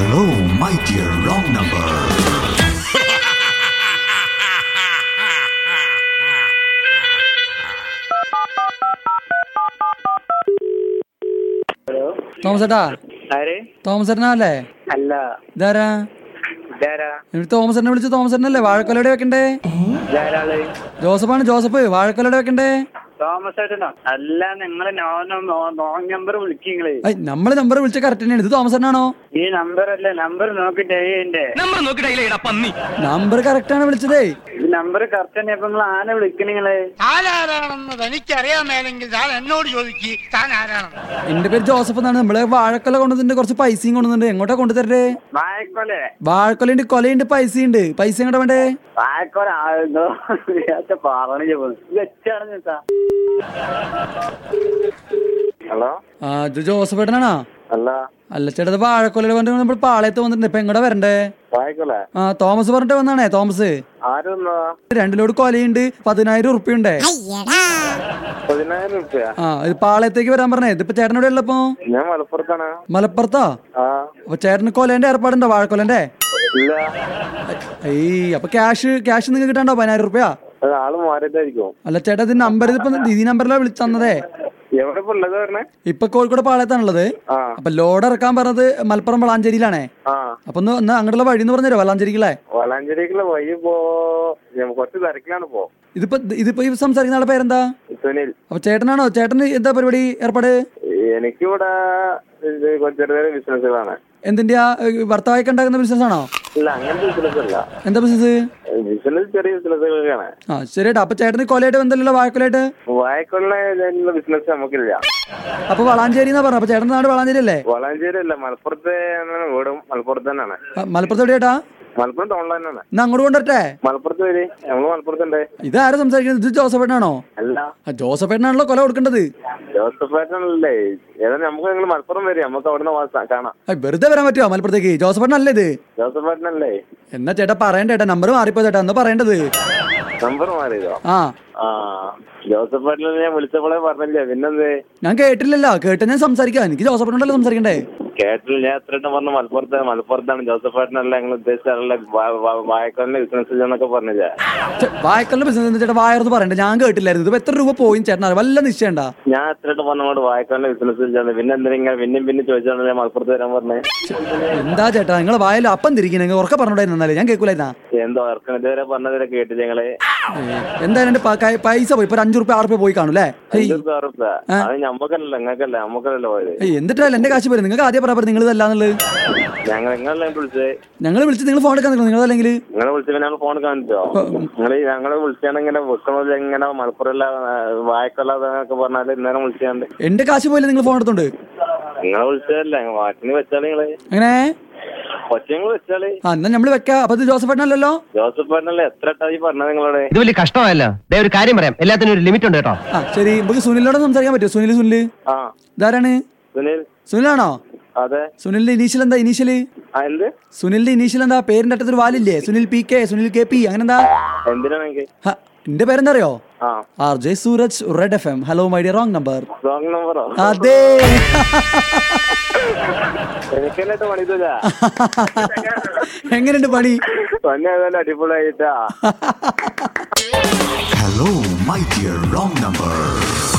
Hello, my dear wrong number. Hello Thomas ഏട്ടാ ആര് Thomas ഏട്ടനല്ലേ അല്ല ഇതാരാ ഇതാരാ എന്നിട്ട് തോമസ് ഏട്ടനെ വിളിച്ച് തോമസ് ഏട്ടനല്ലേ വാഴക്കൊലയുടെ വെക്കണ്ടേ ഇതാരാള് ജോസഫാണ് ജോസഫ് വാഴക്കൊലയുടെ വെക്കണ്ടേ തോമസ് ഏട്ടനോ അല്ല നിങ്ങള് നോൺ നമ്പർ വിളിക്കിങ്ങള് ഐ നമ്മള് നമ്പർ വിളിച്ച കറക്റ്റ് തന്നെയാണ് ഇത് തോമസ് ഏട്ടനാണോ ഈ നമ്പർ അല്ല നമ്പർ നോക്കിട്ടേ എന്റെ നമ്പർ നോക്കിയിട്ടാ പന്നി നമ്പർ കറക്റ്റ് ആണ് വിളിച്ചതേ ഈ നമ്പർ കറക്റ്റ് തന്നെ അപ്പൊ നിങ്ങൾ ആനെ വിളിക്കണിങ്ങള് താൻ ആരാണെന്ന് തനിക്കറിയാൻ മേലെങ്കിൽ താൻ എന്നോട് ചോദിക്ക് താൻ ആരാണെന്ന് എന്റെ പേര് ജോസഫ് എന്നാണ് നമ്മള് വാഴക്കൊല കൊണ്ടുവന്നിട്ട് കുറച്ച് പൈസയും കൊണ്ടുവന്നിട്ടുണ്ട് എങ്ങോട്ടാ കൊണ്ടുതരേ വായക്കൊലെ വാഴക്കൊലയുണ്ട് കൊലയുണ്ട് പൈസയുണ്ട് പൈസ എങ്ങോട്ടാ വേണ്ടേ വായക്കൊല ആകുന്നോ പറഞ്ഞു വെച്ചാണ് ചേട്ടാ ഹലോ ആ ഇത് ജോസഫ് ഏട്ടനാണോ അല്ല അല്ല ചേട്ടാ ഇത് വാഴക്കൊലയുടെ പറഞ്ഞിട്ട് നമ്മൾ പാളയത്ത് വന്നിട്ടുണ്ട് ഇപ്പൊ എങ്ങോട്ടാ വരണ്ടേ വായക്കൊല ആ തോമസ് പറഞ്ഞിട്ട് വന്നാണേ തോമസ് ആരൊന്നാ രണ്ടു ലോഡ് കൊലയുണ്ട് പതിനായിരം ഉറുപ്പിയുണ്ടേ പതിനായിരം റുപ്യ ആ ഇത് പാളയത്തേക്ക് വരാൻ പറഞ്ഞേ ഇതിപ്പോ ചേട്ടനോട് ഉള്ളപ്പോ ഞാൻ മലപ്പുറത്താണ് മലപ്പുറത്താ ആ അപ്പൊ ചേട്ടന് കൊലേന്റെ ഏർപ്പാടുണ്ടോ വാഴക്കൊലന്റെ ഇല്ല ഏയ് അപ്പൊ ക്യാഷ് ക്യാഷ് നിങ്ങൾക്ക് കിട്ടാണ്ടോ പതിനായിരം റുപ്യ അത് ആള് മാറിയിട്ടായിരിക്കും അല്ല ചേട്ടാ ഇത് നമ്പർ ഇതിപ്പോ ഈ നമ്പറിലാണ് വിളിച്ചു തന്നതേ എവിടെ ഇപ്പൊ ഉള്ളത് പറഞ്ഞേ ഇപ്പൊ കോഴിക്കോട് പാളയത്താണുള്ളത് ആ അപ്പൊ ലോഡ് ഇറക്കാൻ പറഞ്ഞത് മലപ്പുറം വളാഞ്ചേരിയിലാണേ ആ അപ്പൊ ഒന്ന് ഒന്ന് അങ്ങോട്ടുള്ള വഴി എന്ന് പറഞ്ഞുതരോ വളാഞ്ചേരിക്കുള്ളേ വളാഞ്ചേരിക്കുള്ള വഴി ഇപ്പോ ഞാൻ കുറച്ച് തിരക്കിലാണ് പോ ഇതിപ്പോ ഇതിപ്പോ ഈ സംസാരിക്കുന്ന ആളുടെ പേരെന്താ സുനിൽ അപ്പൊ ചേട്ടനാണോ ചേട്ടന് എന്താ പരിപാടി ഏർപ്പാട് എനിക്കിവിടെ ഇത് കുറച്ച് ചെറിയ ചെറിയ ബിസിനസ്സുകളാണ് എന്തിന്റെ ഭർത്താവായി ഉണ്ടാക്കുന്ന ബിസിനസ് ആണോ ഇല്ല അങ്ങനത്തെ ബിസിനസ് അല്ല എന്താ ബിസിനസ് ബിസിനസ് ചെറിയ ബിസിനസ്സുകളൊക്കെയാണ് ആ ശരിയേട്ടാ അപ്പൊ ചേട്ടന് കൊലയായിട്ട് ബന്ധമില്ലല്ലോ വാഴക്കൊലയായിട്ട് വായക്കുള്ള ബിസിനസ് നമുക്കില്ല അപ്പൊ വളാഞ്ചേരി എന്നാ പറഞ്ഞു അപ്പൊ ചേട്ടന്റെ നാട് വളാഞ്ചേരി അല്ലേ വളാഞ്ചേരി അല്ല മലപ്പുറത്തെ ആണ് വീടും മലപ്പുറത്ത് തന്നെയാണ് ആ, മലപ്പുറത്ത് എവിടെയാട്ടാ മലപ്പുറം ടൗണിൽ തന്നെയാണ് എന്നാ അങ്ങോട്ട് കൊണ്ടുവരട്ടെ മലപ്പുറത്ത് വരി നമ്മള് മലപ്പുറത്തുണ്ട് ഇതാരാ സംസാരിക്കുന്നത് ഇത് ജോസഫേട്ടനാണോ അല്ല ആ ജോസഫേട്ടനാണല്ലോ കൊല കൊടുക്കേണ്ടത് ജോസഫ് ഏട്ടനല്ലേ ഏതാ നമുക്ക് നിങ്ങൾ മലപ്പുറം വരി നമുക്ക് അവിടുന്ന് വാ- കാണാം ആ, വെറുതെ വരാൻ പറ്റുമോ മലപ്പുറത്തേക്ക് ജോസഫേട്ടനല്ലേ ഇത് ജോസഫ് ഏട്ടനല്ലേ എന്നാ ചേട്ടാ പറയണ്ട ചേട്ടാ നമ്പർ മാറിപ്പോ ചേട്ടാ എന്താ പറയേണ്ടത് നമ്പർ മാറിയതോ ആ ആ ജോസഫ് ഏട്ടനെ ഞാൻ വിളിച്ചപ്പോഴേ പറഞ്ഞില്ലേ പിന്നെന്തേ ഞാൻ കേട്ടില്ലല്ലോ കേട്ട് ഞാൻ സംസാരിക്കാം എനിക്ക് ജോസഫേട്ടനല്ലേ സംസാരിക്കണ്ടേ കേട്ടില്ല ഞാൻ എത്ര വട്ടം പറഞ്ഞു മലപ്പുറത്ത് മലപ്പുറത്താണ് ജോസഫ് ഏട്ടനല്ല ഞങ്ങൾ ഉദ്ദേശിച്ച ആളുടെ വായക്കാലിന്റെ ബിസിനസ് എന്നൊക്കെ പറഞ്ഞില്ലേ ഛെ, വായക്കലിന്റെ ബിസിനസ് ചേട്ടാ വായർന്ന് പറയണ്ട ഞാൻ കേട്ടില്ലായിരുന്നു ഇത് എത്ര രൂപ പോയി ചേട്ടൻ അറിയാം. വല്ല നിശ്ചയണ്ട ഞാൻ എത്ര വട്ടം പറഞ്ഞോട് വായക്കാലിന്റെ ബിസിനസ് ഇല്ലാന്ന് പിന്നെ എന്തിനാ പിന്നെയും പിന്നെ ചോദിച്ചാണ് ഞാൻ മലപ്പുറത്ത് വരാൻ പറഞ്ഞേ എന്താ ചേട്ടാ നിങ്ങൾ വായല അപ്പം തിരിക്കണേ നിങ്ങൾ ഉറക്കെ പറഞ്ഞോണ്ടായിരുന്നാലേ ഞാൻ കേൾക്കൂലായിരുന്നാ എന്തോ ഓർക്കണം ഇതുവരെ പറഞ്ഞതുവരെ കേട്ടില്ല ഞങ്ങള് എന്തായാലും എന്റെ പ- കൈ- പൈസ പോയി ഇപ്പൊ ഒരു അഞ്ചു റുപ്യ ആറ് റുപ്യ പോയി കാണൂല്ലേ ഹേയ്, അഞ്ചു റുപ്യ, ആറ് റുപ്യ. അത് ഞമ്മക്കല്ലല്ലോ നിങ്ങൾക്കല്ല നമുക്കല്ലല്ലോ പോയത് ഹേയ്, എന്നിട്ടല്ല എന്റെ കാശ് പോയി നിങ്ങൾക്ക് ആദ്യം പറയാൻ നിങ്ങൾ ഇതല്ലാന്നുള്ളത് ഞങ്ങൾ നിങ്ങളല്ലേ വിളിച്ചത് ഞങ്ങൾ വിളിച്ച് നിങ്ങൾ ഫോൺ എടുക്കാൻ നിൽക്കണം നിങ്ങളല്ലെങ്കിൽ നിങ്ങളെ വിളിച്ചപ്പോ ഞങ്ങൾ ഫോൺ കാണിച്ചോ നിങ്ങൾ ഞങ്ങളെ വിളിച്ചാണ് ഇങ്ങനെ വെക്കണത് ഇങ്ങനെ മലപ്പുറം വായക്കൊല്ലാന്നൊക്കെ പറഞ്ഞാല് ഇന്നേരം വിളിച്ചാണ്ട് എന്റെ കാശ് പോയില്ല നിങ്ങൾ ഫോൺ എടുത്തോണ്ട് നിങ്ങളെ വിളിച്ചതല്ല വാറ്റിന് വെച്ചാള് നിങ്ങള് അങ്ങനെ ഒറ്റങ്ങൾ വെച്ചാള് ആ എന്നാ നമ്മൾ വെക്കാം അപ്പൊ ഇത് ജോസഫേട്ടനല്ലല്ലോ ജോസഫ് പറഞ്ഞല്ലേ എത്ര ടൈം പറഞ്ഞത് നിങ്ങളോട് ഇത് വലിയ കഷ്ടമല്ല ദേ ഒരു കാര്യം പറയാം എല്ലാത്തിനും ഒരു ലിമിറ്റ് ഉണ്ട് കേട്ടോ ആ ശരി നമുക്ക് സുനിലിനോട് സംസാരിക്കാൻ പറ്റുമോ സുനിൽ സുനിൽ ആ ഇതാരാണ് സുനിൽ സുനിലാണോ അതെ സുനിലിന്റെ ഇനീഷ്യൽ എന്താ ഇനീഷ്യല് ആ എന്ത് സുനിലിന്റെ ഇനീഷ്യൽ എന്താ പേരിന്റെ അറ്റത്തൊരു വാലില്ലേ Sunil P K Sunil K P അങ്ങനെ എന്താ എന്തിനാണെങ്കിൽ ഹ, എന്റെ പേരെന്താ അറിയോ ആ R J Sooraj red F M hello my dear wrong number wrong നമ്പറോ അതെ എനിക്കെന്നിട്ട് പണിതല്ല എങ്ങനെയുണ്ട് പണി പണി ഏതായാലും അടിപൊളിയായിട്ടാ Hello, my dear wrong number.